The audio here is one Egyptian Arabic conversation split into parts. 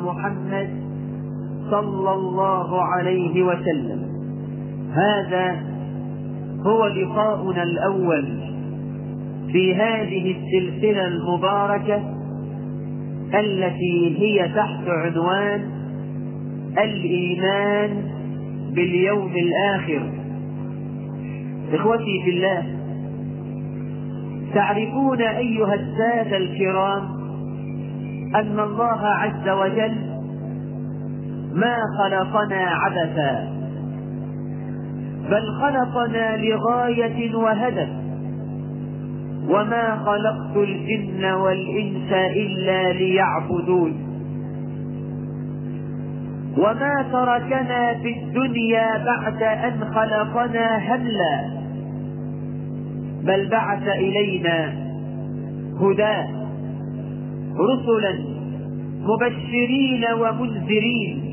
محمد صلى الله عليه وسلم هذا هو لقاؤنا الأول في هذه السلسلة المباركة التي هي تحت عنوان الإيمان باليوم الآخر إخوتي في الله تعرفون أيها السادة الكرام أن الله عز وجل ما خلقنا عبثا بل خلقنا لغاية وهدف وما خلقت الجن والإنس إلا ليعبدون وما تركنا في الدنيا بعد أن خلقنا هملا بل بعث إلينا هداه رسلا مبشرين ومنذرين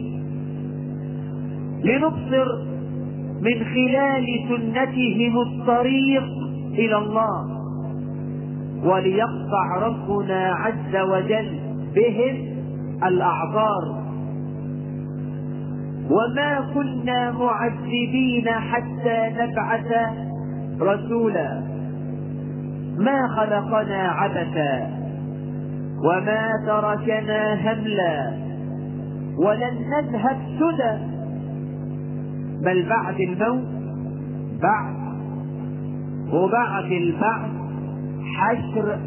لنبصر من خلال سنتهم الطريق إلى الله وليقطع ربنا عز وجل بهم الأعذار وما كنا معذبين حتى نبعث رسولا ما خلقنا عبثا وما تركنا هملا ولن نذهب سدى بل بعد الموت بعد وبعد البعث حشر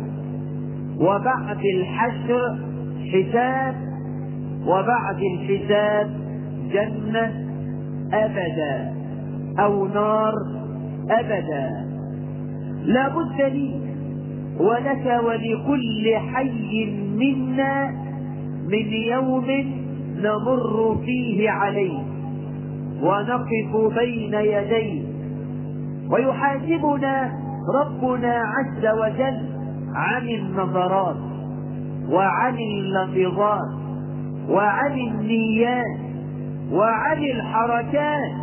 وبعد الحشر حساب وبعد الحساب جنة أبدا أو نار أبدا لا بد لي ولك ولكل حي منا من يوم نمر فيه عليه ونقف بين يديه ويحاسبنا ربنا عز وجل عن النظرات وعن اللفظات وعن النيات وعن الحركات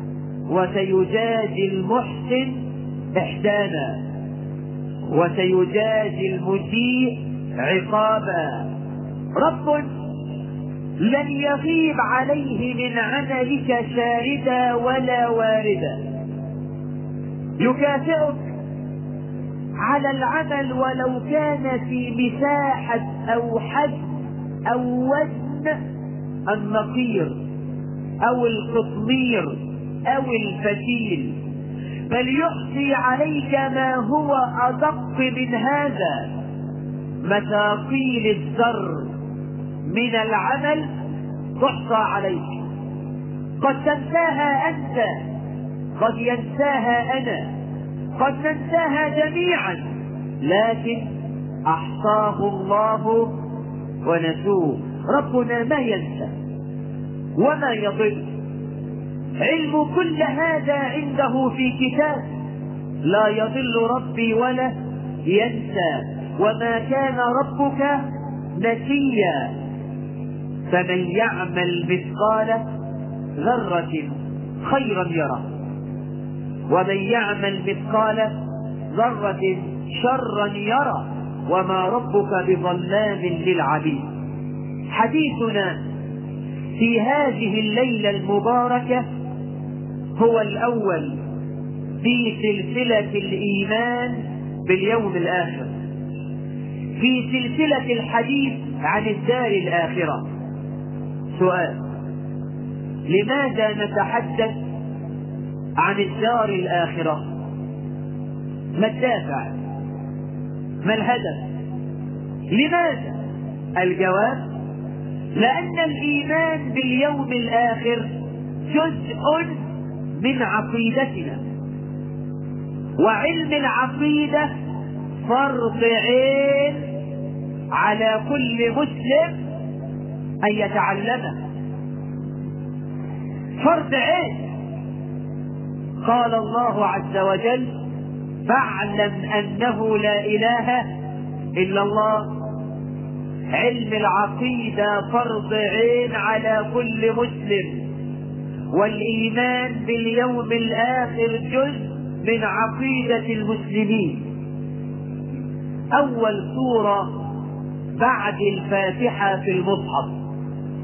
وسيجازي المحسن إحسانا وسيجازي المسيء عقابا رب لن يغيب عليه من عملك شاردا ولا واردا يكافئك على العمل ولو كان في مساحة أو حجم أو وزن النقير أو القطمير أو الفتيل بل يحصي عليك ما هو أدق من هذا مثاقيل الذر من العمل تحصى عليك قد تنساها أنت قد ينساها أنا قد ننساها جميعا لكن أحصاه الله ونسوه ربنا ما ينسى وما يضل علم كل هذا عنده في كتاب لا يضل ربي ولا ينسى وما كان ربك نسيا فمن يعمل مثقال ذرة خيرا يره ومن يعمل مثقال ذرة شرا يرى وما ربك بظلام للعبيد حديثنا في هذه الليلة المباركة هو الأول في سلسلة الإيمان باليوم الآخر في سلسلة الحديث عن الدار الآخرة سؤال لماذا نتحدث عن الدار الآخرة ما الدافع ما الهدف لماذا الجواب لأن الإيمان باليوم الآخر جزء من عقيدتنا وعلم العقيدة فرض عين على كل مسلم أن يتعلمه فرض عين قال الله عز وجل فاعلم أنه لا إله إلا الله علم العقيدة فرض عين على كل مسلم والإيمان باليوم الآخر جزء من عقيدة المسلمين أول سورة بعد الفاتحة في المصحف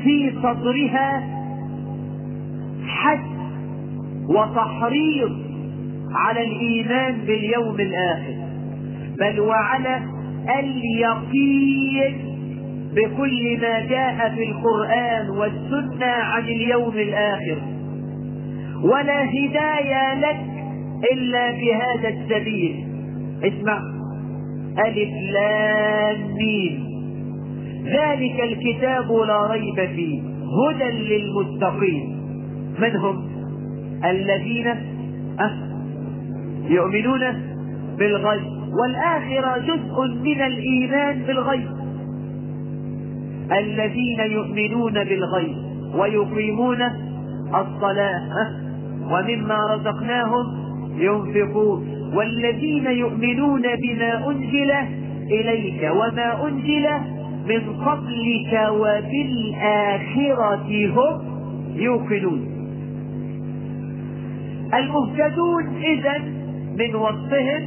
في صدرها حث وتحريض على الإيمان باليوم الآخر بل وعلى اليقين بكل ما جاء في القرآن والسنة عن اليوم الآخر ولا هداية لك إلا بهذا السبيل اسمع ألف لام ميم ذلك الكتاب لا ريب فيه هدى للمتقين من هم الذين أه يؤمنون بالغيب والآخرة جزء من الإيمان بالغيب الذين يؤمنون بالغيب ويقيمون الصلاة ومما رزقناهم ينفقون والذين يؤمنون بما أنزل إليك وما أنزل من قبلك وبالآخرة هم يوقنون المهتدون إذا من وصفهم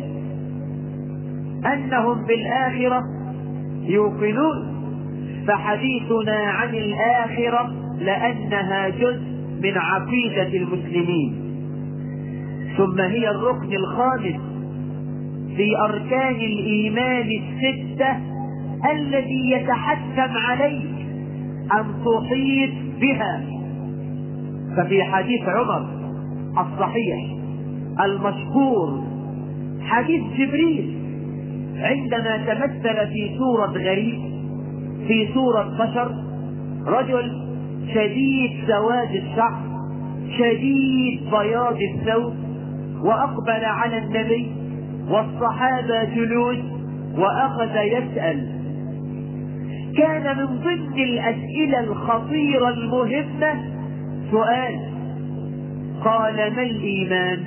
أنهم بالآخرة يوقنون فحديثنا عن الآخرة لأنها جزء من عقيدة المسلمين ثم هي الركن الخامس في أركان الإيمان الستة الذي يتحتم عليك أن تحيط بها ففي حديث عمر الصحيح المشهور حديث جبريل عندما تمثل في صورة غريب في صورة بشر رجل شديد سواد الشعر شديد بياض الثوب وأقبل على النبي والصحابة جلوس وأخذ يسأل كان من ضمن الأسئلة الخطيرة المهمة سؤال قال ما الإيمان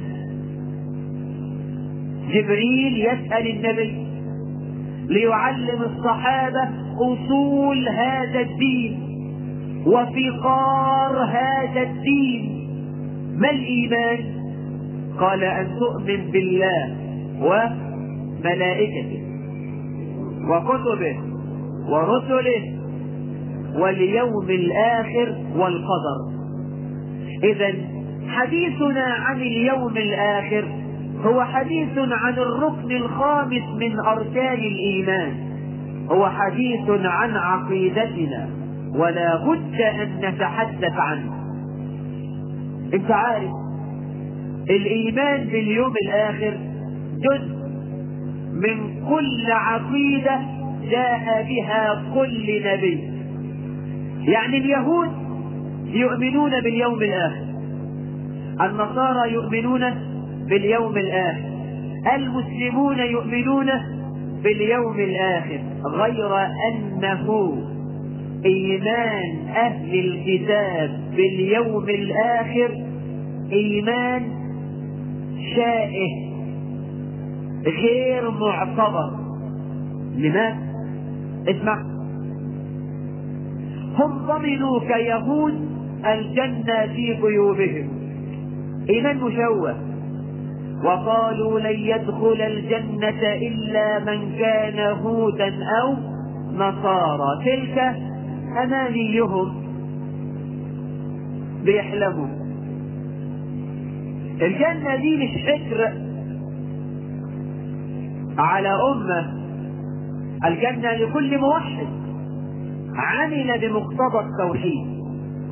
جبريل يسأل النبي ليعلم الصحابة أصول هذا الدين وفقار هذا الدين ما الإيمان قال أن تؤمن بالله وملائكته وكتبه ورسله واليوم الآخر والقدر إذا حديثنا عن اليوم الآخر هو حديث عن الركن الخامس من أركان الإيمان هو حديث عن عقيدتنا ولا بد أن نتحدث عنه أنت عارف الإيمان باليوم الآخر جزء من كل عقيدة جاء بها كل نبي يعني اليهود يؤمنون باليوم الآخر النصارى يؤمنون باليوم الآخر المسلمون يؤمنون باليوم الآخر غير أنه إيمان أهل الكتاب باليوم الآخر إيمان شائه غير معتبر لماذا؟ اسمع هم ضمنوا كيهود الجنة في قيوبهم إيمان مشوه وقالوا لن يدخل الجنة إلا من كان هودا أو نصارى تلك أمانيهم بيحلموا الجنة دي مش فكر على أمة الجنة لكل موحد عمل بمقتضى التوحيد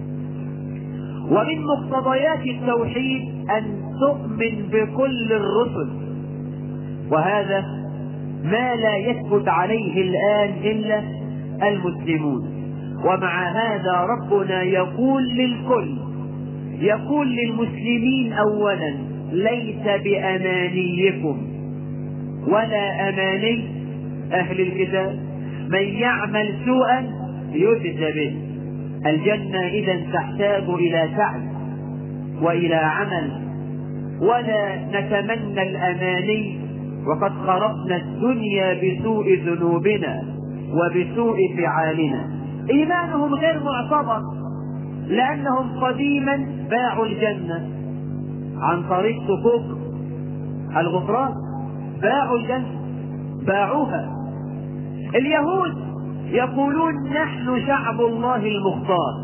ومن مقتضيات التوحيد أن تؤمن بكل الرسل وهذا ما لا يثبت عليه الآن إلا المسلمون ومع هذا ربنا يقول للكل يقول للمسلمين أولا ليس بأمانيكم ولا أماني أهل الكتاب من يعمل سوءا يجزى به الجنة إذا تحتاج إلى سعي وإلى عمل ولا نتمنى الأماني وقد خربنا الدنيا بسوء ذنوبنا وبسوء فعالنا إيمانهم غير معتبر لأنهم قديما باعوا الجنة عن طريق صفوف الغفران باعوا الجنة باعوها اليهود يقولون نحن شعب الله المختار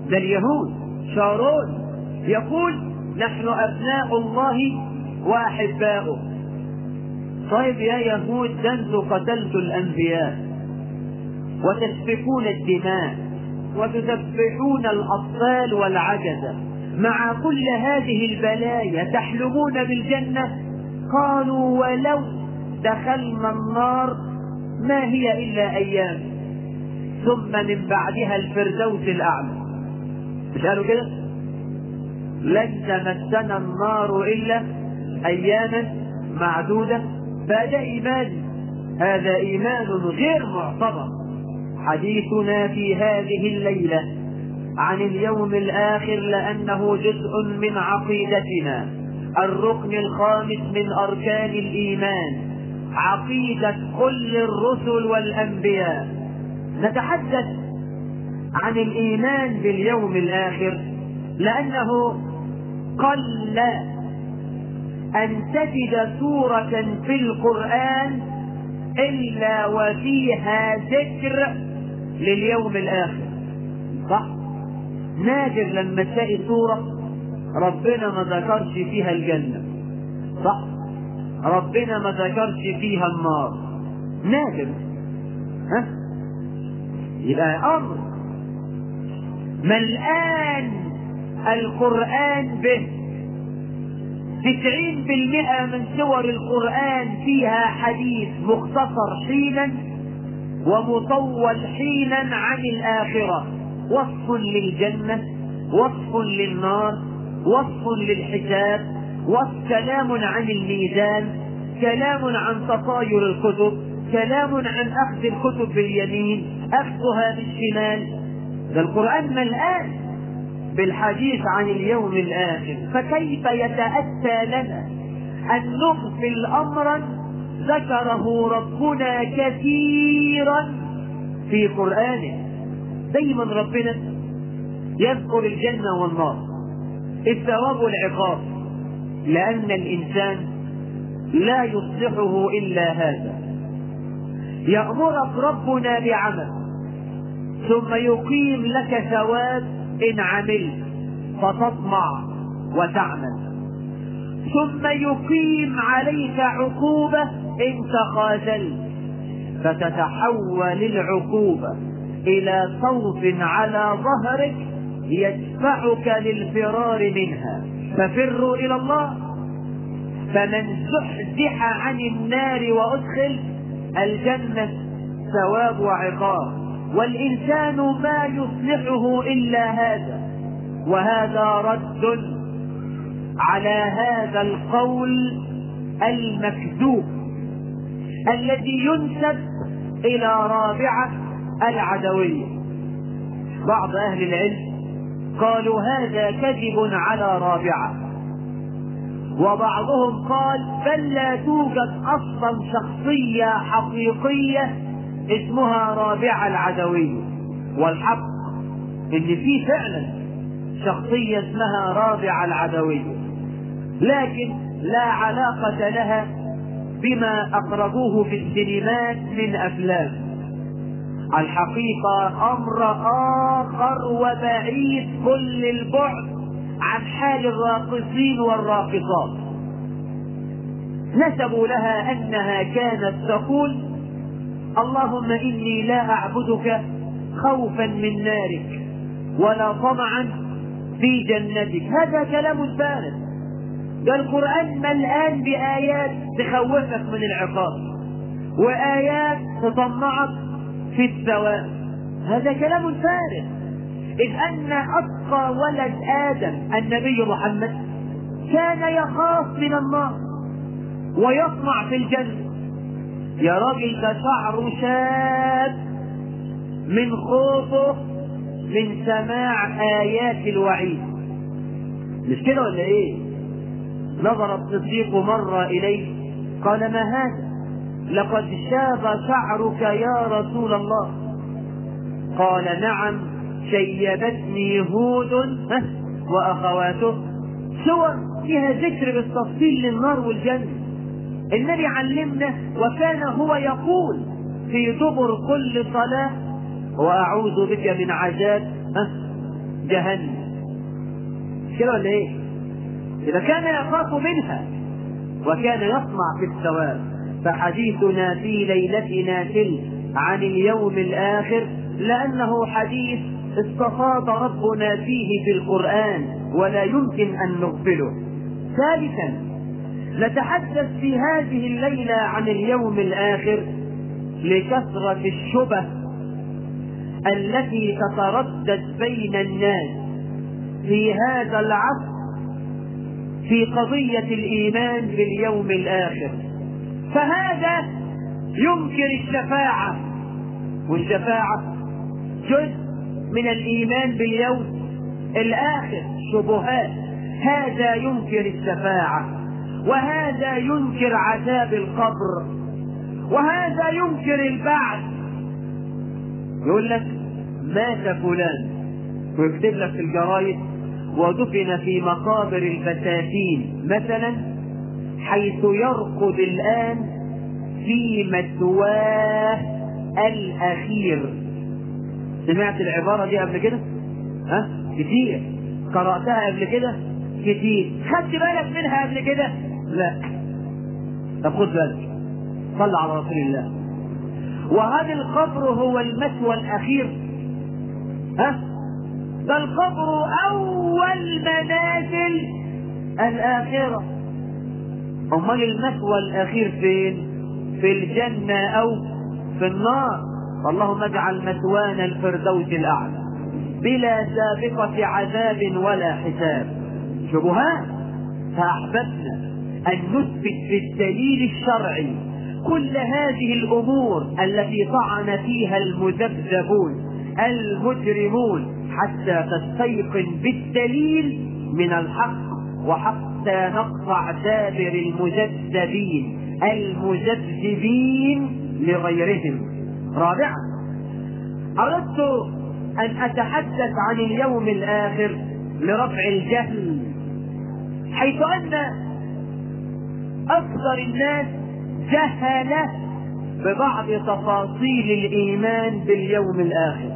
ده اليهود شارون يقول نحن أبناء الله وأحباؤه طيب يا يهود ده انتوا قتلتوا الأنبياء وتسفكون الدماء وتذبحون الأطفال والعجزة مع كل هذه البلايا تحلمون بالجنة قالوا ولو دخلنا النار ما هي إلا أيام ثم من بعدها الفردوس الأعلى مش قالوا كده لن تمسنا النار إلا أياما معدودة فهذا إيمان هذا إيمان غير معتبر حديثنا في هذه الليلة عن اليوم الآخر لأنه جزء من عقيدتنا الركن الخامس من أركان الإيمان عقيدة كل الرسل والأنبياء نتحدث عن الإيمان باليوم الآخر لأنه قل أن تجد سورة في القرآن إلا وفيها ذكر لليوم الآخر صح؟ نادر لما تلاقي سورة ربنا ما ذكرش فيها الجنة صح؟ ربنا ما ذكرش فيها النار نادر ها؟ يبقى أمر ملآن القرآن به تسعين بالمئة من سور القرآن فيها حديث مختصر حينا ومطول حينا عن الآخرة وصف للجنة وصف للنار وصف للحساب وكلام عن الميزان كلام عن تطاير الكتب كلام عن أخذ الكتب باليمين أخذها بالشمال ده القرآن ملآن بالحديث عن اليوم الآخر فكيف يتأتى لنا أن نغفل أمرا ذكره ربنا كثيرا في قرآنه دايما ربنا يذكر الجنة والنار الثواب والعقاب لأن الإنسان لا يصلحه إلا هذا يأمرك ربنا بعمل ثم يقيم لك ثواب إن عملت فتطمع وتعمل ثم يقيم عليك عقوبة إن تخاذلت فتتحول العقوبة إلى صوت على ظهرك يدفعك للفرار منها ففروا إلى الله فمن زحزح عن النار وأدخل الجنة ثواب وعقاب والإنسان ما يصلحه إلا هذا وهذا رد على هذا القول المكذوب الذي ينسب إلى رابعة العدوية بعض أهل العلم قالوا هذا كذب على رابعة وبعضهم قال بل لا توجد أصلا شخصية حقيقية اسمها رابعة العدوية والحق ان في فعلا شخصية اسمها رابعة العدوية لكن لا علاقة لها بما أخرجوه في السينمات من أفلام الحقيقة أمر آخر وبعيد كل البعد عن حال الراقصين والراقصات نسبوا لها أنها كانت تقول اللهم إني لا أعبدك خوفا من نارك ولا طمعا في جنتك هذا كلام فارغ ده القرآن ملآن بآيات تخوفك من العقاب وآيات تطمعك في الثواب هذا كلام فارغ إذ أن أتقى ولد آدم النبي محمد كان يخاف من النار ويطمع في الجنة يا راجل ده شعره شاب من خوفه من سماع آيات الوعيد مش كده ولا إيه؟ نظر الصديق مرة إليه قال ما هذا؟ لقد شاب شعرك يا رسول الله قال نعم شيبتني هود وأخواته سور فيها ذكر بالتفصيل للنار والجنة النبي علمنا وكان هو يقول في دبر كل صلاة وأعوذ بك من عذاب جهنم كده ولا ايه؟ إذا كان يخاف منها وكان يطمع في الثواب فحديثنا في ليلتنا تلك عن اليوم الآخر لأنه حديث استفاض ربنا فيه في القرآن ولا يمكن أن نغفله ثالثا نتحدث في هذه الليلة عن اليوم الآخر لكثرة الشبه التي تتردد بين الناس في هذا العصر في قضية الإيمان باليوم الآخر فهذا ينكر الشفاعة والشفاعة جزء من الإيمان باليوم الآخر شبهات هذا ينكر الشفاعة وهذا ينكر عذاب القبر وهذا ينكر البعث يقول لك مات فلان ويكتب لك في الجرايد ودفن في مقابر البساتين مثلا حيث يرقد الآن في مثواه الأخير سمعت العبارة دي قبل كده؟ ها؟ كتير قرأتها قبل كده؟ كتير خدت بالك منها قبل كده؟ لا طب خد بالك صل على رسول الله وهل القبر هو المثوى الأخير؟ ها؟ ده القبر أول منازل الآخرة أمال المثوى الأخير فين؟ في الجنة أو في النار اللهم اجعل مثوانا الفردوس الأعلى بلا سابقة عذاب ولا حساب شبهات فأحببنا أن نثبت بالدليل الشرعي كل هذه الأمور التي طعن فيها المذبذبون المجرمون حتى تستيقن بالدليل من الحق وحتى نقطع دابر المذبذبين المذبذبين لغيرهم رابعا أردت أن أتحدث عن اليوم الآخر لرفع الجهل حيث أن أكثر الناس جهل ببعض تفاصيل الإيمان باليوم الآخر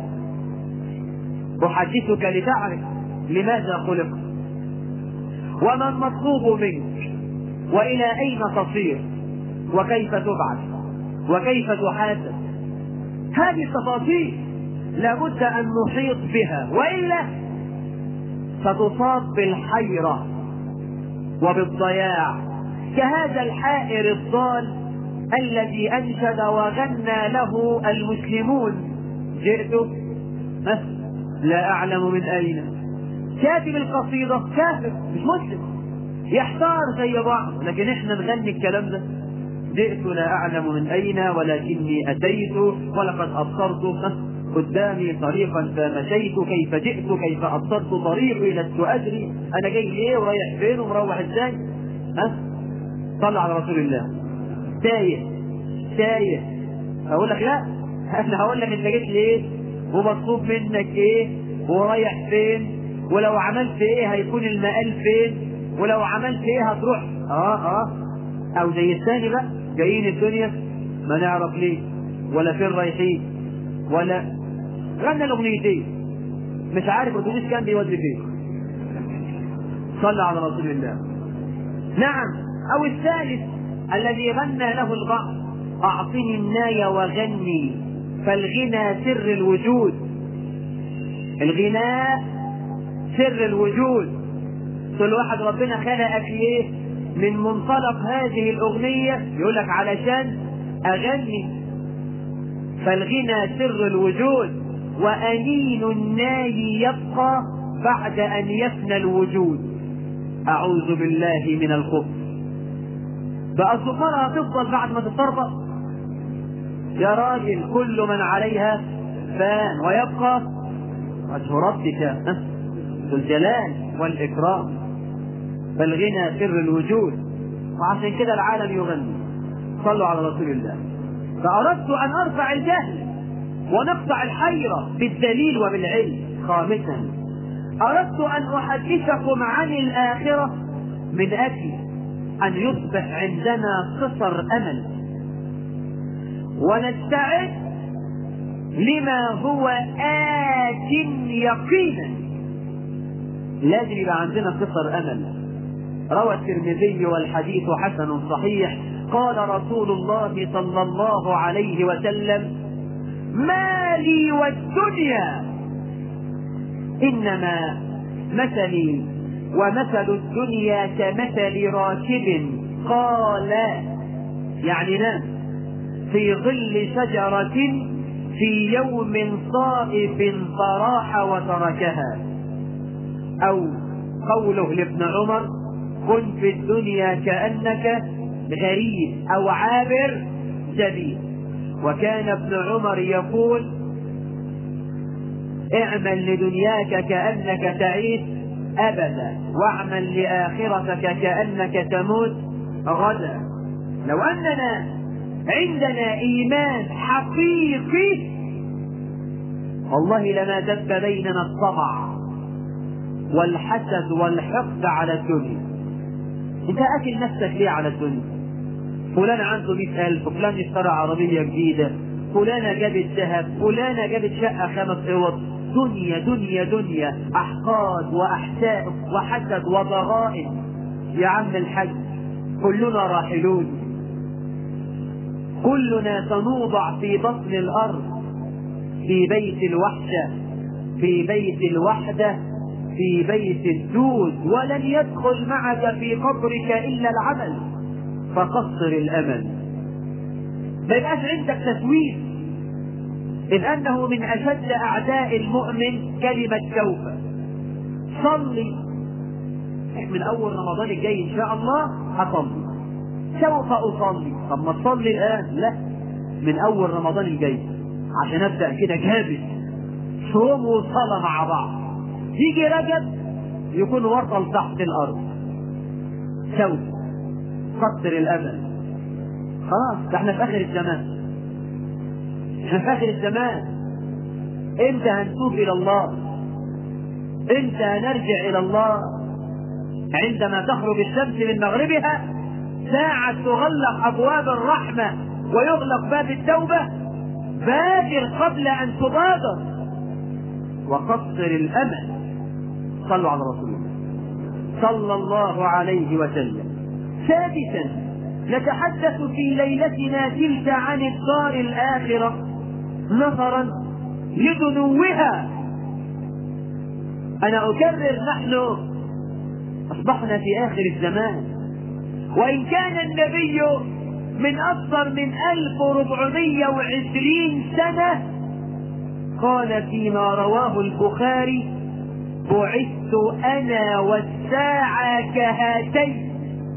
أحدثك لتعرف لماذا خلقت وما المطلوب منك وإلى أين تصير وكيف تبعث وكيف تحاسب هذه التفاصيل لابد أن نحيط بها وإلا ستصاب بالحيرة وبالضياع كهذا الحائر الضال الذي أنشد وغنى له المسلمون جئت أه؟ لا أعلم من أين كاتب القصيدة كافر مش مسلم يحتار زي بعض لكن احنا نغني الكلام ده جئت لا أعلم من أين ولكني أتيت ولقد أبصرت قدامي طريقا فمشيت كيف جئت كيف أبصرت طريقي لست أدري أنا جاي ليه ورايح فين ومروح إزاي ها صلى على رسول الله تايه تايه أقول لك لا أنا هقول لك أنت جيت ليه ومطلوب منك إيه ورايح فين ولو عملت إيه هيكون المقال فين ولو عملت إيه هتروح آه آه أو زي الثاني بقى جايين الدنيا ما نعرف ليه ولا فين رايحين ولا غنى الاغنيتين مش عارف الاتوبيس كان بيودي فين صلى على رسول الله نعم او الثالث الذي غنى له البعض اعطني الناي وغني فالغنى سر الوجود الغناء سر الوجود كل واحد ربنا خلقك ليه من منطلق هذه الأغنية يقول لك علشان أغني فالغنى سر الوجود وأنين الناي يبقى بعد أن يفنى الوجود أعوذ بالله من الخبث بقى السفارة هتفضل بعد ما تتطربق يا راجل كل من عليها فان ويبقى وجه ربك ذو الجلال والإكرام فالغنى سر الوجود وعشان كده العالم يغني صلوا على رسول الله فأردت أن أرفع الجهل ونقطع الحيرة بالدليل وبالعلم خامسا أردت أن أحدثكم عن الآخرة من أجل أن يصبح عندنا قصر أمل ونستعد لما هو آت يقينا لازم يبقى عندنا قصر أمل روى الترمذي والحديث حسن صحيح قال رسول الله صلى الله عليه وسلم ما لي والدنيا إنما مثلي ومثل الدنيا كمثل راكب قال يعني نام في ظل شجرة في يوم صائف فراح وتركها أو قوله لابن عمر كن في الدنيا كأنك غريب أو عابر سبيل وكان ابن عمر يقول اعمل لدنياك كأنك تعيش أبدا واعمل لآخرتك كأنك تموت غدا لو أننا عندنا إيمان حقيقي والله لما دب بيننا الطمع والحسد والحقد على الدنيا انت اكل نفسك ليه على الدنيا فلان عنده مئة ألف فلان اشترى عربية جديدة فلانة جابت ذهب فلانة جابت شقة خمس اوض دنيا دنيا دنيا احقاد واحساء وحسد وضغائن يا عم الحج كلنا راحلون كلنا سنوضع في بطن الارض في بيت الوحشة في بيت الوحدة في بيت الدود ولن يدخل معك في قبرك إلا العمل فقصر الأمل ما يبقاش عندك تسويف إذ أنه من أشد أعداء المؤمن كلمة توبة صلي من أول رمضان الجاي إن شاء الله هصلي سوف أصلي طب ما تصلي الآن لا من أول رمضان الجاي عشان أبدأ كده جابت صوم وصلاة مع بعض يجي رجب يكون وصل تحت الارض سوف قصر الامل خلاص ده احنا في اخر الزمان احنا في اخر الزمان امتى هنتوب الى الله امتى هنرجع الى الله عندما تخرج الشمس من مغربها ساعة تغلق ابواب الرحمة ويغلق باب التوبة بادر قبل ان تبادر وقصر الامل صلوا على رسول الله صلى الله عليه وسلم ثابتا نتحدث في ليلتنا تلك عن الدار الآخرة نظرا لدنوها أنا أكرر نحن أصبحنا في آخر الزمان وإن كان النبي من أكثر من 1420 سنة قال فيما رواه البخاري بعثت انا والساعة كهاتين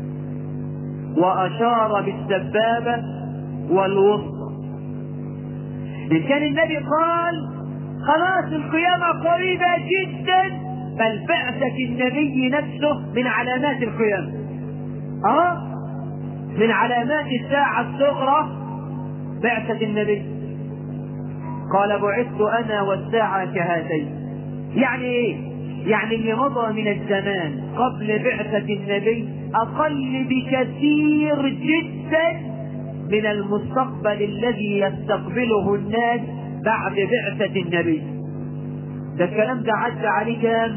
واشار بالسبابة والوسطى إن كان النبي قال خلاص القيامة قريبة جدا بل بعثة النبي نفسه من علامات القيامة اه من علامات الساعة الصغرى بعثة النبي قال بعثت انا والساعة كهاتين يعني ايه يعني اللي مضى من الزمان قبل بعثة النبي أقل بكثير جدا من المستقبل الذي يستقبله الناس بعد بعثة النبي ده الكلام ده عدى عليه كام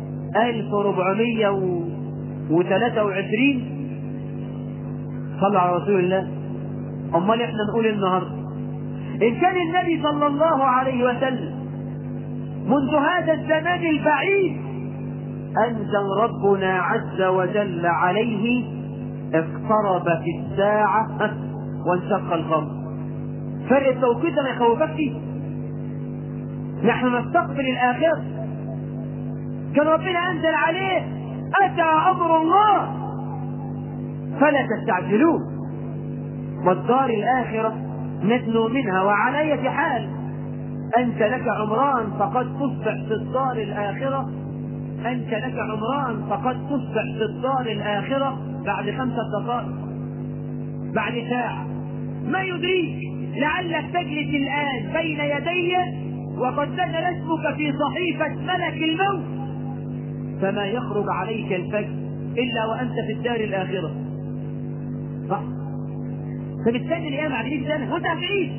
1423 صلى على رسول الله امال احنا نقول النهارده ان كان النبي صلى الله عليه وسلم منذ هذا الزمان البعيد أنزل ربنا عز وجل عليه اقتربت الساعة وانشق القمر فرق التوقيت ما يخوفكش نحن نستقبل الآخرة كان ربنا أنزل عليه أتى أمر الله فلا تستعجلوه والدار الآخرة ندنو منها وعلى أية حال أنت لك عمران فقد تصبح في الدار الآخرة أنت لك عمران فقد تصبح في الدار الآخرة بعد خمسة دقائق بعد ساعة ما يدريك لعلك تجلس الآن بين يدي وقد نزل اسمك في صحيفة ملك الموت فما يخرج عليك الفجر إلا وأنت في الدار الآخرة صح فبالتالي الأيام عشرين سنة وأنت هتعيش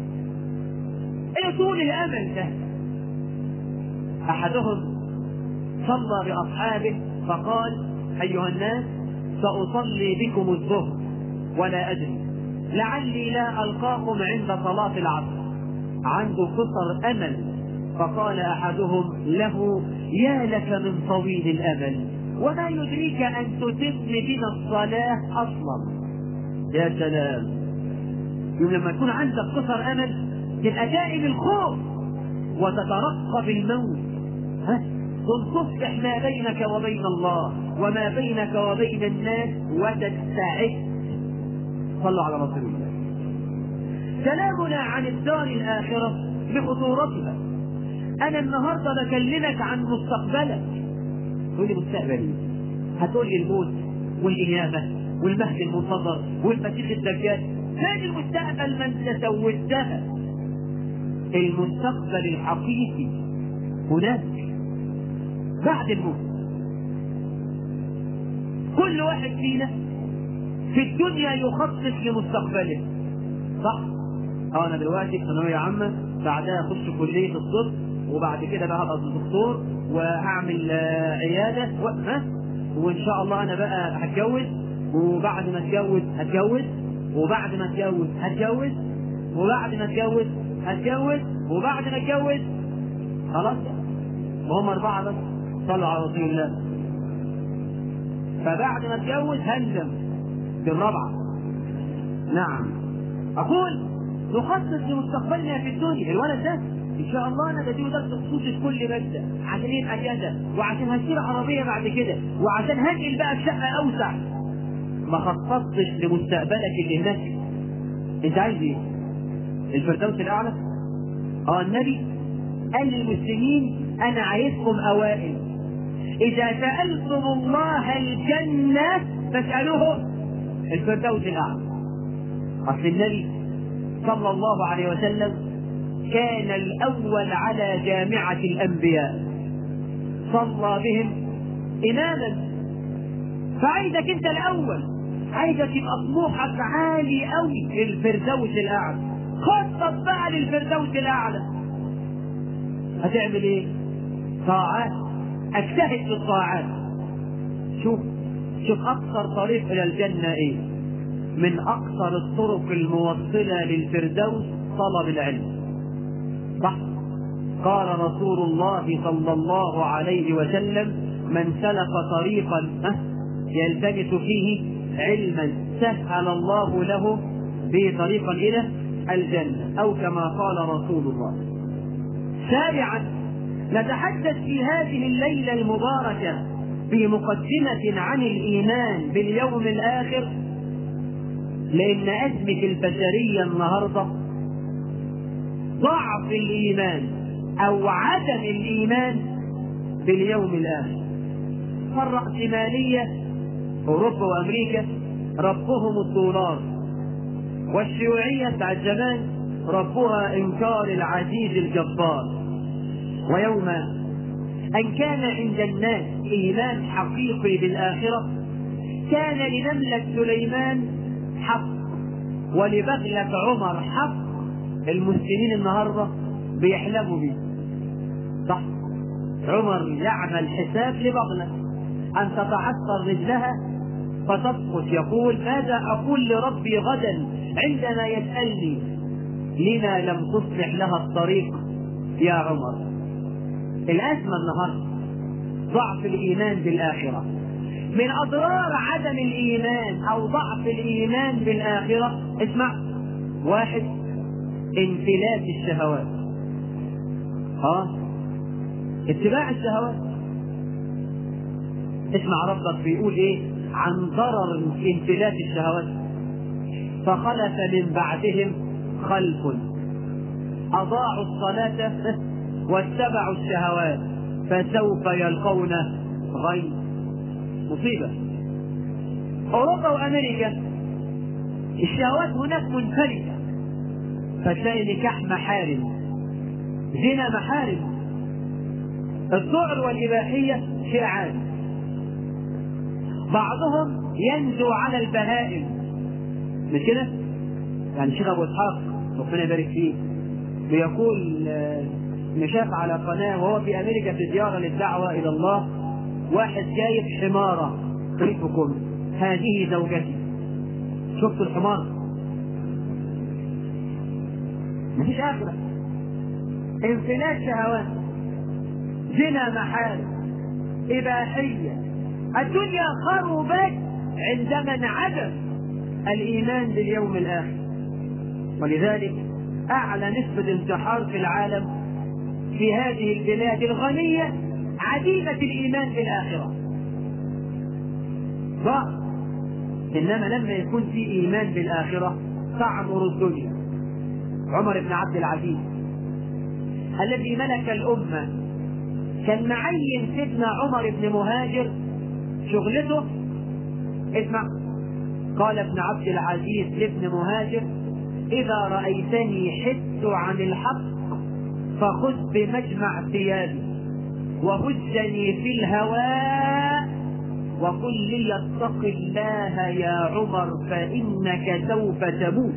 ايه طول الامل ده احدهم صلى بأصحابه فقال أيها الناس سأصلي بكم الظهر ولا أدري لعلي لا ألقاكم عند صلاة العصر عنده قصر أمل فقال أحدهم له يا لك من طويل الأمل وما يدريك أن تتم بنا الصلاة أصلا يا سلام يوم لما يكون عندك قصر أمل تبقى دائم الخوف وتترقب الموت ها قل تصبح ما بينك وبين الله وما بينك وبين الناس وتستعد صلوا على رسول الله كلامنا عن الدار الآخرة بخطورتها أنا النهاردة بكلمك عن مستقبلك تقول لي مستقبلي هتقول لي الموت والإنابة والمهد المنتظر والمسيح الدجال فين المستقبل ما انت سودتها المستقبل الحقيقي هناك بعد الموت كل واحد فينا في الدنيا يخطط لمستقبله صح؟ اه انا دلوقتي في ثانويه عامه بعدها اخش كليه الطب وبعد كده بقى هبقى دكتور وهعمل آه، عياده و... ها وان شاء الله انا بقى هتجوز وبعد ما اتجوز هتجوز وبعد ما اتجوز هتجوز وبعد ما اتجوز هتجوز وبعد ما اتجوز خلاص وهم اربعه بس صلوا على رسول الله فبعد ما اتجوز هندم بالرابعه نعم اقول نخصص لمستقبلنا في الدنيا الولد ده ان شاء الله انا بديه درس خصوصي في كل ماده عشان يبقى كذا وعشان هشتري عربيه بعد كده وعشان هنقل بقى في شقه اوسع ما خططتش لمستقبلك اللي هناك انت عايز ايه؟ الفردوس الاعلى؟ اه النبي قال للمسلمين انا عايزكم اوائل اذا سالتم الله الجنه فاسالوه الفردوس الاعلى اصل النبي صلى الله عليه وسلم كان الاول على جامعه الانبياء صلى بهم اماما فعايزك انت الاول عايزك يبقى طموحك عالي قوي الفردوس الاعلى خطط بقى للفردوس الاعلى هتعمل ايه طاعات اجتهد في الطاعات شوف شوف اقصر طريق الى الجنه ايه من اقصر الطرق الموصله للفردوس طلب العلم صح قال رسول الله صلى الله عليه وسلم من سلك طريقا أه يلتمس فيه علما سهل الله له به طريقا الى الجنه او كما قال رسول الله سابعا نتحدث في هذه الليله المباركه في مقدمه عن الايمان باليوم الاخر لان ازمه البشريه النهارده ضعف الايمان او عدم الايمان باليوم الاخر فالرأسمالية أوروبا وأمريكا ربهم الدولار والشيوعية بتاع زمان ربها إنكار العزيز الجبار ويوم أن كان عند الناس إيمان حقيقي بالآخرة كان لنملة سليمان حق ولبغلة عمر حق المسلمين النهاردة بيحلموا بيه صح عمر يعمل حساب لبغلة أن تتعثر رجلها فتسقط يقول ماذا أقول لربي غدا عندما يسألني لما لم تصلح لها الطريق يا عمر الأزمة النهاردة ضعف الإيمان بالآخرة من أضرار عدم الإيمان أو ضعف الإيمان بالآخرة اسمع واحد انفلات الشهوات ها اتباع الشهوات اسمع ربك بيقول ايه عن ضرر انفلات الشهوات فخلف من بعدهم خلف اضاعوا الصلاه واتبعوا الشهوات فسوف يلقون غي مصيبه اوروبا وامريكا الشهوات هناك منفلته فتلاقي نكاح محارم زنا محارم الذعر والإباحية شيء عادي بعضهم ينزو على البهائم مش كده؟ يعني شيخ أبو إسحاق ربنا يبارك فيه بيقول إن شاف على قناة وهو في أمريكا في زيارة للدعوة إلى الله واحد جايب حمارة ريفكم هذه زوجتي شفتوا الحمار مفيش آخرة انفلات شهوات زنا محارم إباحية الدنيا خربت عندما انعدم الإيمان باليوم الآخر ولذلك أعلى نسبة انتحار في العالم في هذه البلاد الغنية عديمة الإيمان بالآخرة ضعف إنما لما يكون في إيمان بالآخرة تعمر الدنيا عمر بن عبد العزيز الذي ملك الأمة كان معين سيدنا عمر بن مهاجر شغلته اسمع قال ابن عبد العزيز لابن مهاجر إذا رأيتني حدت عن الحق فخذ بمجمع ثيابي وهزني في الهواء وقل لي اتق الله يا عمر فإنك سوف تموت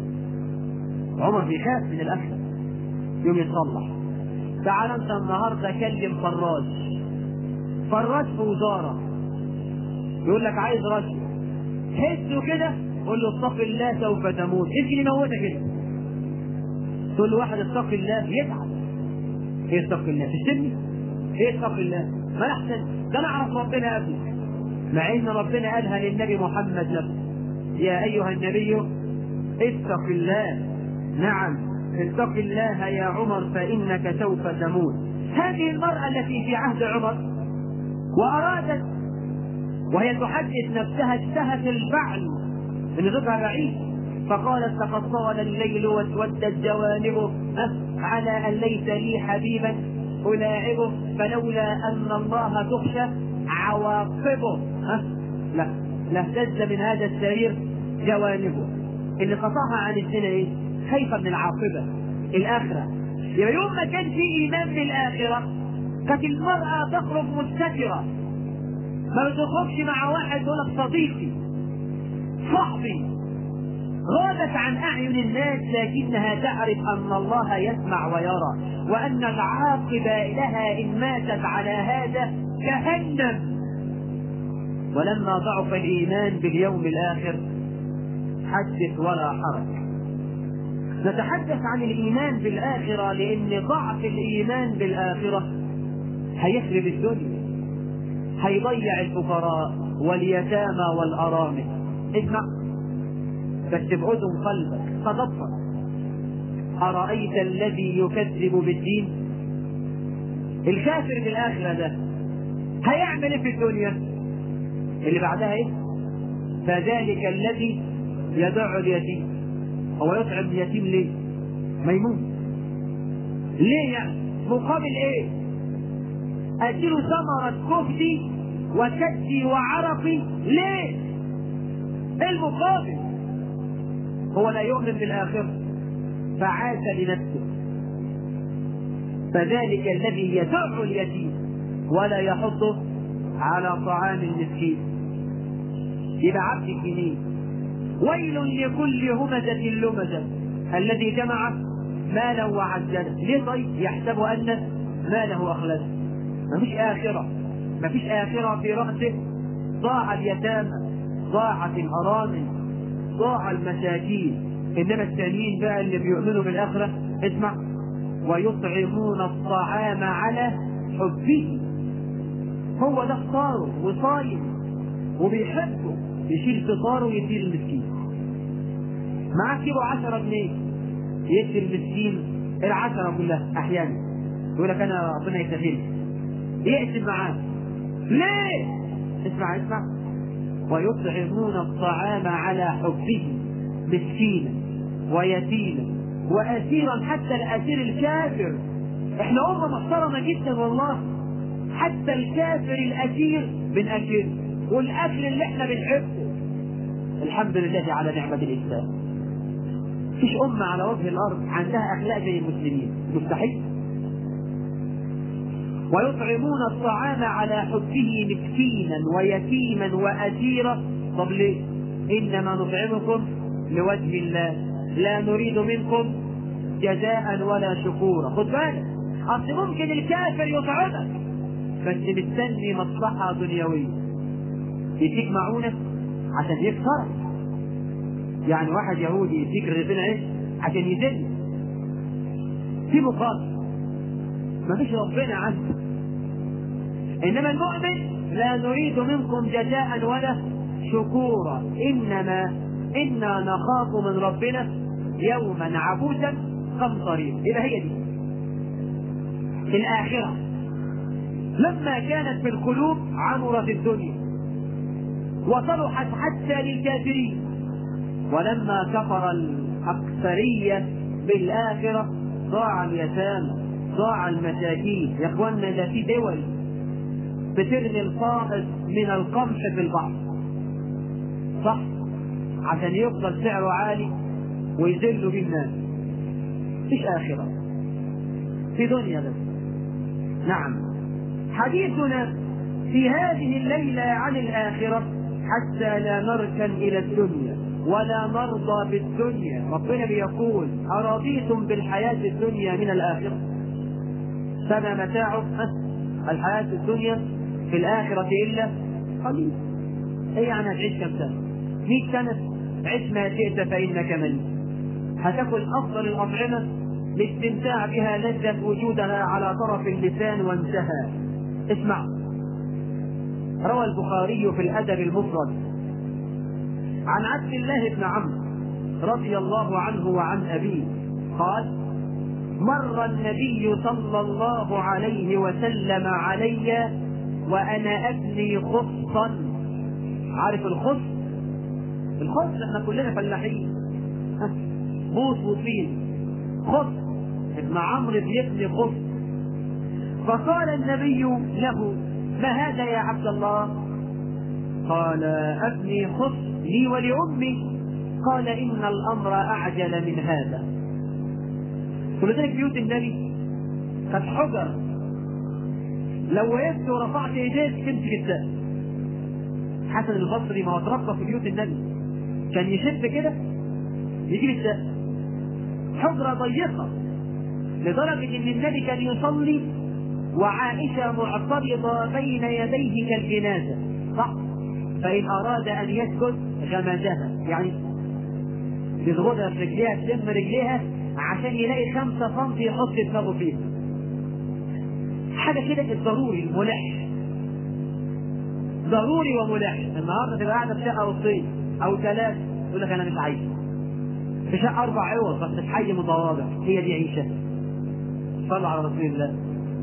عمر بيخاف من الأكل يوم يتصلح تعال انت النهارده كلم فراج فراج في وزاره يقول لك عايز رجل حسه كده قول له اتق الله سوف تموت يمكن يموتك كده تقول له واحد اتق الله يتعب ايه اتق الله تشتمني ايه اتق الله ما احسن ده انا اعرف ربنا قبلك مع ان ربنا قالها للنبي محمد نفسه يا ايها النبي اتق الله نعم اتق الله يا عمر فانك سوف تموت هذه المراه التي في عهد عمر وارادت وهي تحدث نفسها اشتهت البعل من غيرها بعيد فقالت لقد طال الليل واسودت جوانبه على ان ليس لي حبيبا ألاعبه فلولا أن الله تخشى عواقبه ها لا لاهتز من هذا السرير جوانبه اللي قطعها عن الزنا ايه؟ خايفة من العاقبة الآخرة يبقى يوم ما كان في إيمان بالآخرة كانت المرأة تخرج مستترة ما بتخرجش مع واحد يقول لك صديقي صاحبي غابت عن أعين الناس لكنها تعرف أن الله يسمع ويرى وأن العاقبة لها إن ماتت على هذا جهنم ولما ضعف الإيمان باليوم الآخر حدث ولا حرج نتحدث عن الإيمان بالآخرة لأن ضعف الإيمان بالآخرة هيخرب الدنيا هيضيع الفقراء واليتامى والأرامل اسمع بس بأذن قلبك تدبر أرأيت الذي يكذب بالدين الكافر بالآخرة ده هيعمل ايه في الدنيا اللي بعدها ايه فذلك الذي يدع اليتيم هو يطعم اليتيم ليه ميمون ليه يعني مقابل ايه اديله ثمرة كفتي وكدي وعرقي ليه ايه المقابل هو لا يؤمن بالآخرة فعاش لنفسه فذلك الذي يدع اليتيم ولا يحضه على طعام المسكين يبقى عبد الجنين ويل لكل همزة لمزة الذي جمع مالا وعزله ليه طيب يحسب أن ماله أخلده مفيش آخرة مفيش آخرة في رأسه ضاع اليتامى ضاعت الأرامل ضاع المساكين انما التانيين بقى اللي بيؤمنوا بالاخره اسمع ويطعمون الطعام على حبه هو ده فطاره وصايم وبيحبه يشيل فطاره ويديه المسكين معاه كيلو 10 جنيه يدي المسكين العشرة كلها احيانا يقول لك انا ربنا يسهل يقسم معاه ليه؟ اسمع اسمع ويطعمون الطعام على حبه مسكينا ويتيما واسيرا حتى الاسير الكافر احنا امه محترمه جدا والله حتى الكافر الاسير بنأكله والاكل اللي احنا بنحبه الحمد لله على نعمه الاسلام مفيش امه على وجه الارض عندها اخلاق زي المسلمين مستحيل ويطعمون الطعام على حبه مسكينا ويتيما واسيرا طب ليه انما نطعمكم لوجه الله لا نريد منكم جزاء ولا شكورا خد بالك اصل ممكن الكافر يطعمك بس مستني مصلحة دنيوية يديك معونة عشان يكسرك يعني واحد يهودي يديك رغيفين عيش عشان يذل في مقابل مفيش ربنا عنه انما المؤمن لا نريد منكم جزاء ولا شكورا انما انا نخاف من ربنا يوما عبوسا قمطريرا يبقى هي دي الاخره لما كانت في القلوب عمرت الدنيا وصلحت حتى للكافرين ولما كفر الاكثريه بالاخره ضاع اليتامى ضاع المساكين يا اخوانا ده في دول بترمي الفائض من القمح في البحر صح عشان يفضل سعره عالي ويذلوا بيه الناس مفيش آخرة في دنيا بس نعم حديثنا في هذه الليلة عن الآخرة حتى لا نركن إلى الدنيا ولا نرضى بالدنيا ربنا بيقول أرضيتم بالحياة الدنيا من الآخرة فما متاع الحياة الدنيا في الآخرة إلا قليل إيه يعني هتعيش كم سنة؟ 100 سنة عش ما شئت فإنك ميت هتاكل أفضل الأطعمة لاستمتاع بها لذة وجودها على طرف اللسان وانتهى اسمع روى البخاري في الأدب المفرد عن عبد الله بن عمرو رضي الله عنه وعن أبيه قال مر النبي صلى الله عليه وسلم علي وأنا أبني خصا عارف الخص الخص احنا كلنا فلاحين بوس وطين خص ابن عمرو بيبني خص فقال النبي له ما هذا يا عبد الله قال ابني خص لي ولأمي قال إن الأمر أعجل من هذا ولذلك بيوت النبي كانت حجر لو وقفت ورفعت ايديك تمسك السقف حسن البصري ما هو اتربى في بيوت النبي كان يشد كده يجيب السقف حجرة ضيقة لدرجة ان النبي كان يصلي وعائشة معترضة بين يديه كالجنازة صح فإن أراد أن يسكت غمزها يعني يضغطها في رجليها تلم رجليها عشان يلاقي خمسة سم يحط دماغه فيها حاجة كده الضروري الملح ضروري وملح النهارده تبقى قاعدة في شقة أوضتين أو ثلاثة يقول لك أنا مش عايز في شقة أربع عوض بس في حي متواضع هي دي عيشة صلوا على رسول الله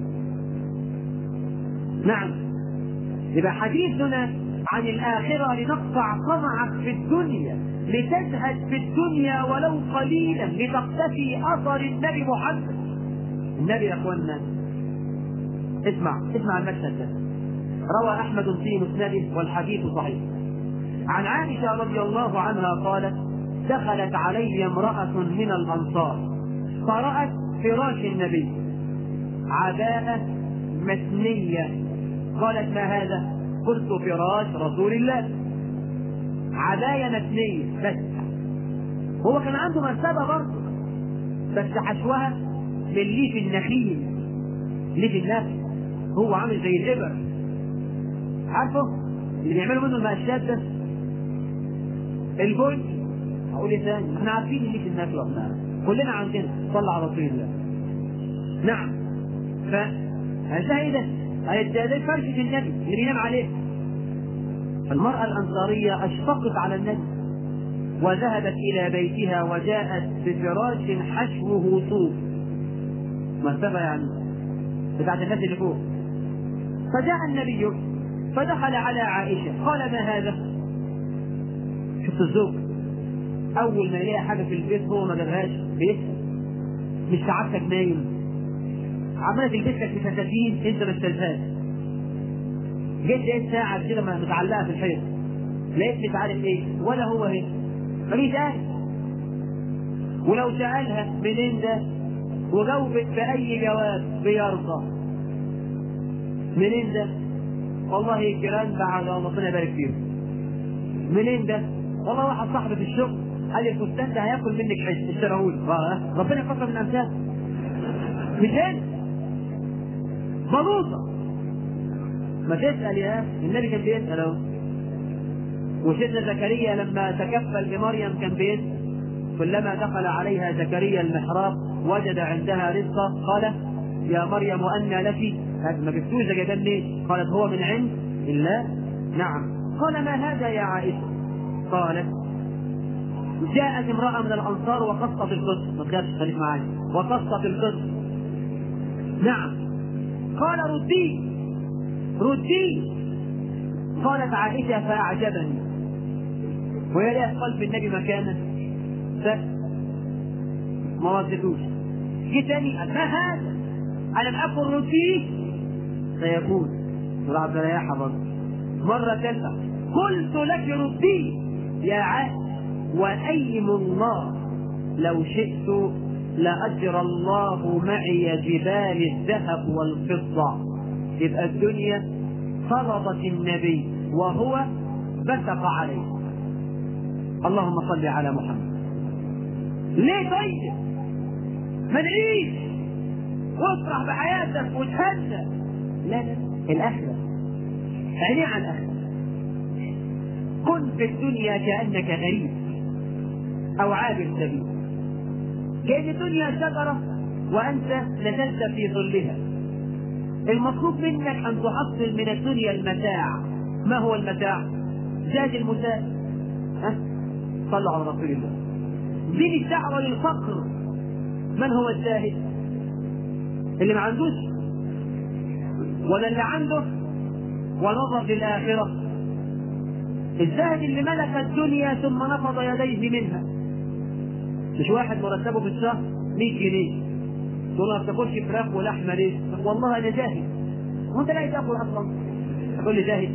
نعم يبقى حديثنا عن الآخرة لنقطع طمعك في الدنيا لتزهد في الدنيا ولو قليلا لتقتفي أثر النبي محمد النبي يا أخوانا اسمع اسمع المشهد ده روى أحمد في مسنده والحديث صحيح عن عائشة رضي الله عنها قالت دخلت علي امرأة من الأنصار فرأت فراش النبي عباءة مثنية قالت ما هذا؟ قلت فراش رسول الله عباية مثنية بس هو كان عنده مرتبة برضه بس حشوها من ليف النخيل ليف النخل هو عامل زي الإبر عارفه اللي بيعملوا منه المقشات ده البن هقول ايه ثاني احنا عارفين ليف النخل احنا كلنا عندنا صلى على رسول الله نعم ف هذا ايه ده؟ ده فرشة النبي اللي بينام عليه المرأة الأنصارية أشفقت على النبي وذهبت إلى بيتها وجاءت بفراش حشوه صوف مرتبة يعني بتاعت الناس اللي فوق فجاء النبي فدخل على عائشة قال ما هذا؟ شفت الزوج أول ما يلاقي حاجة في البيت هو ما جابهاش بيسأل مش سعادتك نايم عمالة تلبس لك فساتين أنت ما اشتريتهاش جيت لقيت ساعة كده متعلقة في الحيط لقيت مش عارف ايه ولا هو هنا مفيش قال ولو سألها منين ده وجاوبت بأي جواب بيرضى منين ده؟ والله الجيران بعد ربنا يبارك فيهم منين ده؟ والله واحد صاحبي في الشغل قال لي الفستان ده هياكل منك حس اشتراهولي ربنا يكفر من امثال منين؟ بلوطة ما تسأل يا النبي كان بيسأل اهو وسيدنا زكريا لما تكفل بمريم كان بيسأل كلما دخل عليها زكريا المحراب وجد عندها رزقا قال يا مريم أنى لك ما جبتوش جايبان ليه؟ قالت هو من عند الله نعم قال ما هذا يا عائشة قالت جاءت امرأة من الأنصار وقصت القصة ما تخافش خليك معايا وقصت القصة نعم قال رديه رديه قالت عائشة فأعجبني ويلاقي قلب النبي مكانه ما ردتوش جه تاني قال ما هذا ألم أكن رديه سيكون طلعت رياحة برضه مرة ثالثة قلت لك رديه يا عائشة وأيم الله لو شئت لأجرى الله معي جبال الذهب والفضة يبقى الدنيا فرضت النبي وهو بثق عليه اللهم صل على محمد ليه طيب ما نعيش وافرح بحياتك وتهنى لا لا الآخرة عيني عن الآخرة كن في الدنيا كأنك غريب أو عابر سبيل كأن الدنيا شجرة وأنت نزلت في ظلها المطلوب منك أن تحصل من الدنيا المتاع ما هو المتاع؟ زاد المساء ها؟ صلوا على رسول الله دين الدعوة للفقر من هو الزاهد؟ اللي ما عندوش ولا اللي عنده ونظر للآخرة الزاهد اللي ملك الدنيا ثم نفض يديه منها مش واحد مرتبه في الشهر 100 جنيه تقول له ما بتاكلش فراخ ولحمه ليه؟ والله انا جاهد هو انت لا تاكل اصلا تقول لي جاهد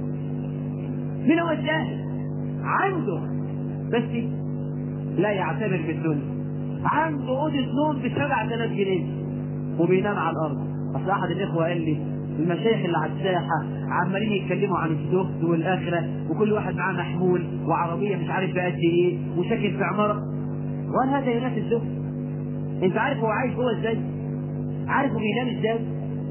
مين هو الجاهد؟ عنده بس لا يعتبر بالدنيا عنده اوضه نوم ب 7000 جنيه وبينام على الارض اصل احد الاخوه قال لي المشايخ اللي على الساحه عمالين يتكلموا عن الزهد والاخره وكل واحد معاه محمول وعربيه مش عارف بقد ايه وساكن في عماره وهل هذا ينافي الزهد؟ انت عارف هو عايش جوه ازاي؟ عارف هو بينام ازاي؟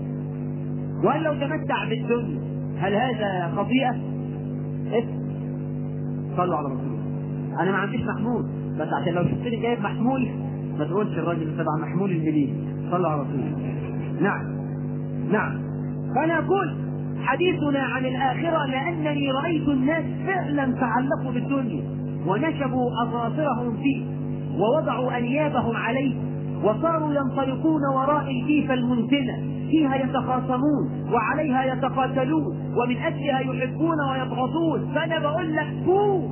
وهل لو تمتع بالدنيا هل هذا خطيئه؟ إيه؟ صلوا على رسول الله انا ما عنديش محمول بس عشان لو شفتني جايب محمول ما تقولش الراجل تبع محمول المليون صلوا على رسول الله نعم نعم فانا اقول حديثنا عن الاخره لانني رايت الناس فعلا تعلقوا بالدنيا ونشبوا اظافرهم فيه ووضعوا انيابهم عليه وصاروا ينطلقون وراء الجيفه المنتنه فيها يتخاصمون وعليها يتقاتلون ومن اجلها يحبون ويبغضون فانا بقول لك فوق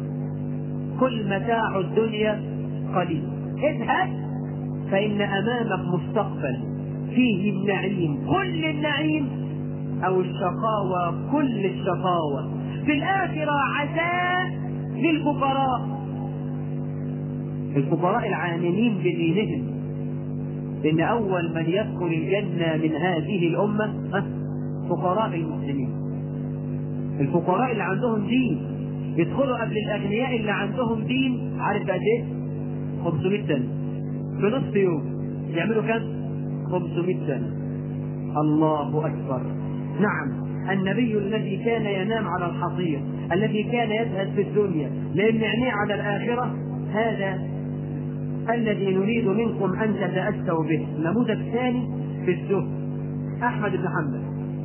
كل متاع الدنيا قليل اذهب فان امامك مستقبل فيه النعيم كل النعيم او الشقاوة كل الشقاوة في الاخرة عزاء للفقراء الفقراء العاملين بدينهم ان اول من يدخل الجنة من هذه الامة فقراء المسلمين الفقراء اللي عندهم دين يدخلوا قبل الاغنياء اللي عندهم دين عارف قد ايه 500 سنة في نصف يوم يعملوا كام 500 سنة الله أكبر نعم النبي الذي كان ينام على الحصير الذي كان يزهد في الدنيا لأن عينيه على الآخرة هذا الذي نريد منكم أن تتأسوا به نموذج ثاني في الزهد أحمد بن حنبل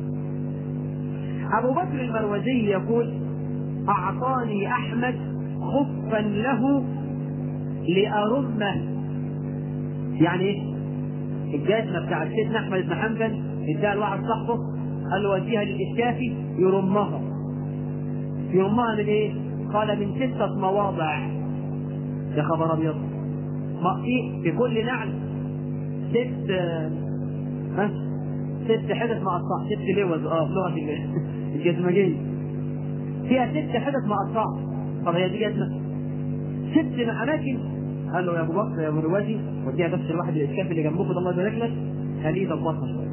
أبو بكر المروزي يقول أعطاني أحمد خفا له لأرمه يعني ايه؟ الجزمة بتاعت سيدنا أحمد بن حنبل اداها لواحد صاحبه قال له وديها للإشكافي يرمها يرمها من إيه؟ قال من ستة مواضع يا خبر أبيض ما في في كل نعل ست ها ست حدث مقطع ست لوز اه لغة الجزمجية فيها ست حدث مقطع طب هي دي جزمة ست أماكن قال له يا ابو بكر يا ابو رواتي وديها بس الواحد الاسكاف اللي جنبكم ده الله يبارك لك خليه يظبطها شويه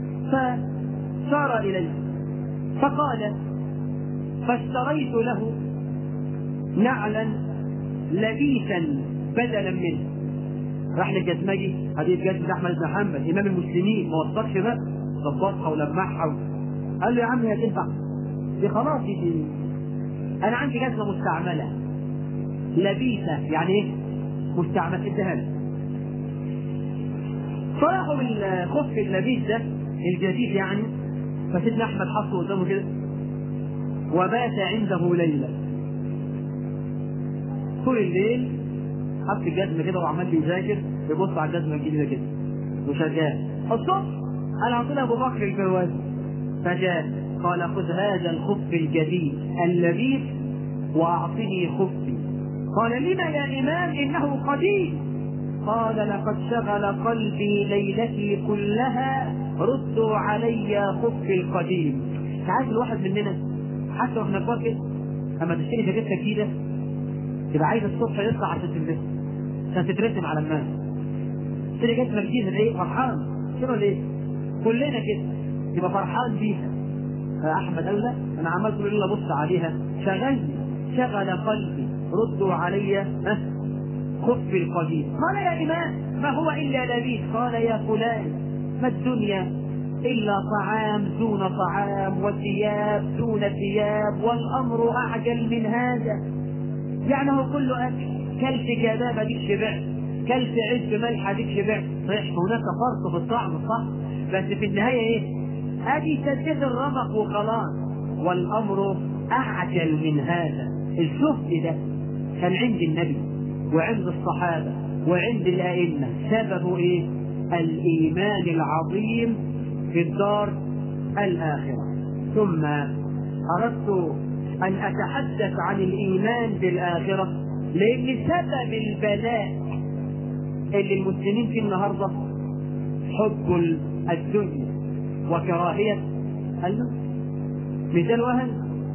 فسار اليه فقال فاشتريت له نعلا لبيسا بدلا منه راح للجزمجي هذه جزمة احمد بن حنبل امام المسلمين ما وصلش بقى ظبطها ولمعها قال له يا عم هي تنفع دي خلاص دي, دي انا عندي جزمه مستعمله لبيسه يعني ايه مستعمل اديها لي فراحوا بالخف اللبيس ده الجديد يعني فسيدنا احمد حطه قدامه كده وبات عنده ليله طول الليل حط الجزمه كده وعمال بيذاكر يبص على الجزمه الجديده كده وشغال الصبح قال اعطينا ابو بكر الجواز فجاء قال خذ هذا الخف الجديد اللبيس واعطني خفي قال لما يا امام انه قديم قال لقد شغل قلبي ليلتي كلها ردوا علي خفي القديم عارف الواحد مننا حتى واحنا كبار كده اما تشتري جاكيته جديده تبقى عايز الصبح يطلع عشان تلبسها عشان تترسم على الناس تشتري جاكيته جديده ايه فرحان كده ليه؟ كلنا كده يبقى فرحان بيها فاحمد قال لا انا عمال طول الليل ابص عليها شغلني شغل قلبي ردوا علي ها خف القديم قال يا إمام ما هو إلا لبيس قال يا فلان ما الدنيا إلا طعام دون طعام وثياب دون ثياب والأمر أعجل من هذا يعني هو كله أكل كلت كبابة ديك شبعت كلت عيش ملح ديك شبعت صحيح هناك فرق في الطعم صح بس في النهاية إيه؟ أدي سدد الرمق وخلاص والأمر أعجل من هذا الزهد ده كان عند النبي وعند الصحابة وعند الأئمة سببه إيه؟ الإيمان العظيم في الدار الآخرة ثم أردت أن أتحدث عن الإيمان بالآخرة لأن سبب البلاء اللي المسلمين فيه النهاردة حب الدنيا وكراهية الموت مش ده الوهن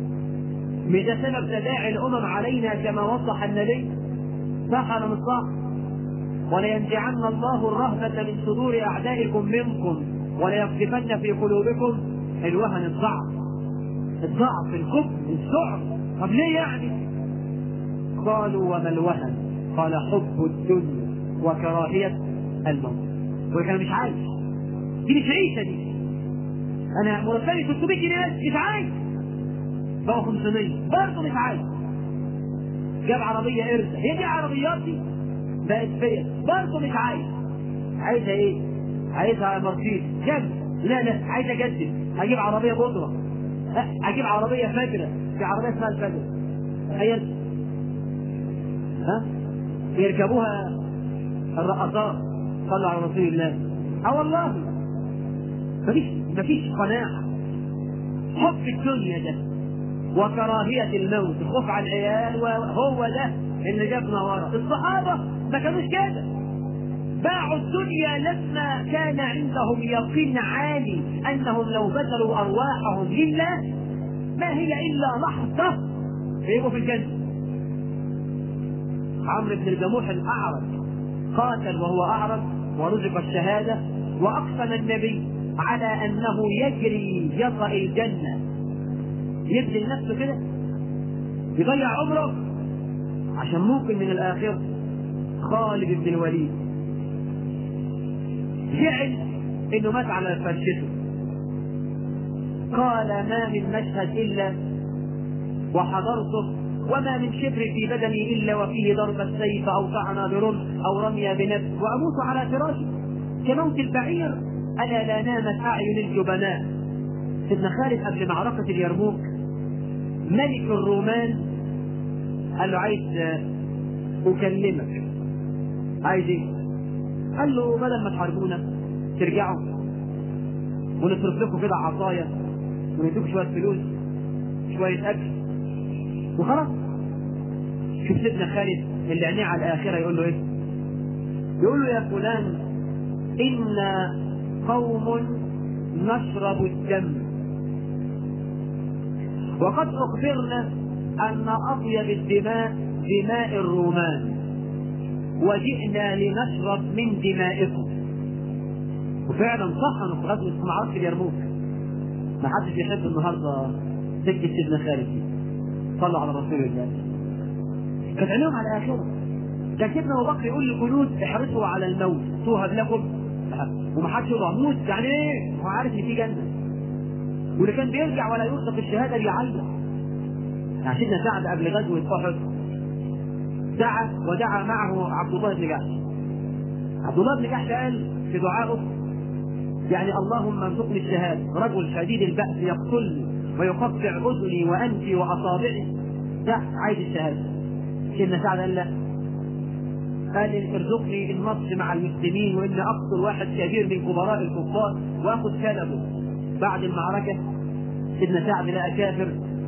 مش ده سبب تداعي الأمم علينا كما وضح النبي صح ولا مش صح؟ ولينزعن الله الرهبة من صدور أعدائكم منكم وليقذفن في قلوبكم الوهن الضعف الضعف الكفر السعر طب ليه يعني؟ قالوا وما الوهن؟ قال حب الدنيا وكراهية الموت وكان مش عايز دي مش عيشة دي أنا مرتبي 600 جنيه مش عايز بقى 500 برضه مش عايز جاب عربية إرثة هي دي عربياتي بقت فيا برضه مش عايز عايزة إيه؟ عايزها مرسيدس جد لا لا عايز أجدد هجيب عربية بودرة هجيب عربية فجرة في عربية اسمها الفجرة تخيل ها يركبوها الرقصات صلوا على رسول الله اه والله مفيش مفيش قناعة حب الدنيا ده وكراهية الموت الخوف على العيال وهو ده اللي جابنا ورا الصحابة ما كانوش كده باعوا الدنيا لما كان عندهم يقين عالي انهم لو بذلوا ارواحهم لله ما هي الا لحظة يبقوا في الجنة عمرو بن الجموح الاعرج قاتل وهو اعرج ورزق الشهادة واقسم النبي على انه يجري يطأ الجنة يبذل نفسه كده يضيع عمره عشان ممكن من الآخرة خالد بن الوليد زعل انه مات على فرشته قال ما من مشهد الا وحضرته وما من شبر في بدني الا وفيه ضرب السيف او طعن برمح او رمي بنفس واموت على فراشي كموت البعير الا لا نامت اعين الجبناء سيدنا خالد قبل معركه اليرموك ملك الرومان قال له عايز اكلمك عايز ايه قال له بدل ما تحاربونا ترجعوا ونصرف لكم كده عطايا ونديكم شويه فلوس شويه اكل وخلاص شوف سيدنا خالد اللي عينيه على الاخره يقول له ايه يقول له يا فلان انا قوم نشرب الدم وقد اخبرنا ان اطيب الدماء دماء الرومان وجئنا لنشرب من دمائكم وفعلا صح في غزوه معركه اليرموك ما حدش يحب النهارده سكه سيدنا خالد دي صلوا على رسول الله كانت عينيهم على الاخره كان سيدنا ابو بكر يقول للجنود احرصوا على الموت توهب لكم ومحدش يقول موت يعني ايه؟ هو عارف ان في جنه واللي كان بيرجع ولا يرزق الشهاده بيعلق يعني سيدنا سعد قبل غزوه احد دعا ودعا معه عبد الله بن جحش عبد الله بن جحش قال في دعائه يعني اللهم ارزقني الشهاده رجل شديد البأس يقتلني ويقطع اذني وانفي واصابعي ده عايز الشهاده سيدنا سعد قال لا قال ارزقني النصر مع المسلمين وان اقتل واحد كبير من كبراء الكفار واخذ كلبه بعد المعركه سيدنا سعد لقى كافر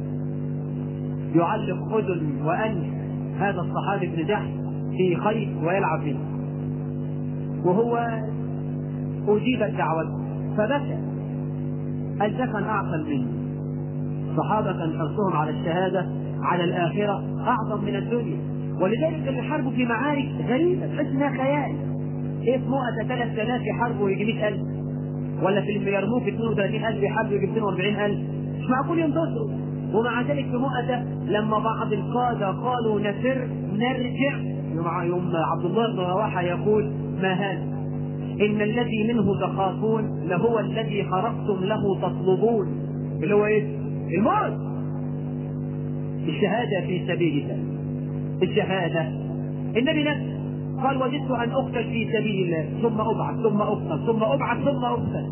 يعلق اذن وانف هذا الصحابي بن جحش في خيط ويلعب به وهو اجيبت دعوته فبكى قال ده كان اعقل مني الصحابه كان حرصهم على الشهاده على الاخره اعظم من الدنيا ولذلك اللي حاربوا في معارك غريبه تحس انها خيال ايه في مؤتة 3000 يحاربوا ويجي 100000 ولا في اليرموك 32000 يحاربوا يجي 240000 مش معقول ينتصروا ومع ذلك في مؤتة لما بعض القادة قالوا نفر نرجع يوم يوم عبد الله بن رواحة يقول ما هذا إن الذي منه تخافون لهو الذي خرقتم له تطلبون اللي هو إيه؟ الموت الشهادة في سبيل الله الشهادة النبي نفسه قال وجدت أن أقتل في سبيل الله ثم أبعث ثم أقتل ثم أبعث ثم أقتل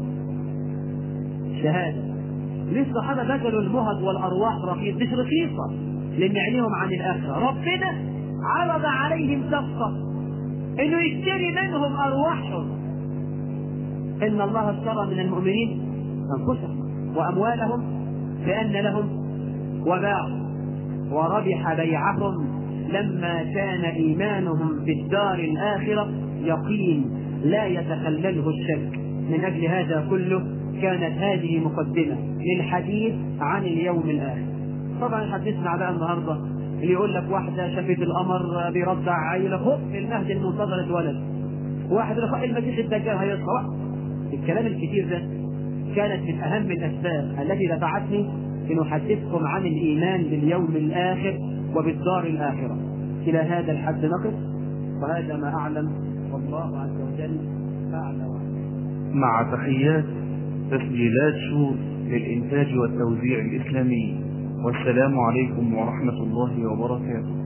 شهادة ليه الصحابة بذلوا المهد والأرواح رخيص مش رخيصة لأن عينيهم عن الآخرة ربنا عرض عليهم صفقة إنه يشتري منهم أرواحهم إن الله اشترى من المؤمنين أنفسهم وأموالهم بأن لهم وباع وربح بيعهم لما كان إيمانهم في الدار الآخرة يقين لا يتخلله الشك من أجل هذا كله كانت هذه مقدمة للحديث عن اليوم الآخر طبعا هتسمع بقى النهاردة اللي يقول لك واحدة شافت القمر بيرضع عيلة هوب المهد المنتظر اتولد واحد يقول لك المسيح الدجال هيصحى الكلام الكتير ده كانت من أهم الأسباب التي دفعتني لنحدثكم عن الإيمان باليوم الآخر وبالدار الآخرة إلى هذا الحد نقف وهذا ما أعلم والله عز وجل أعلم مع تحيات تسجيلات شور للإنتاج والتوزيع الإسلامي والسلام عليكم ورحمة الله وبركاته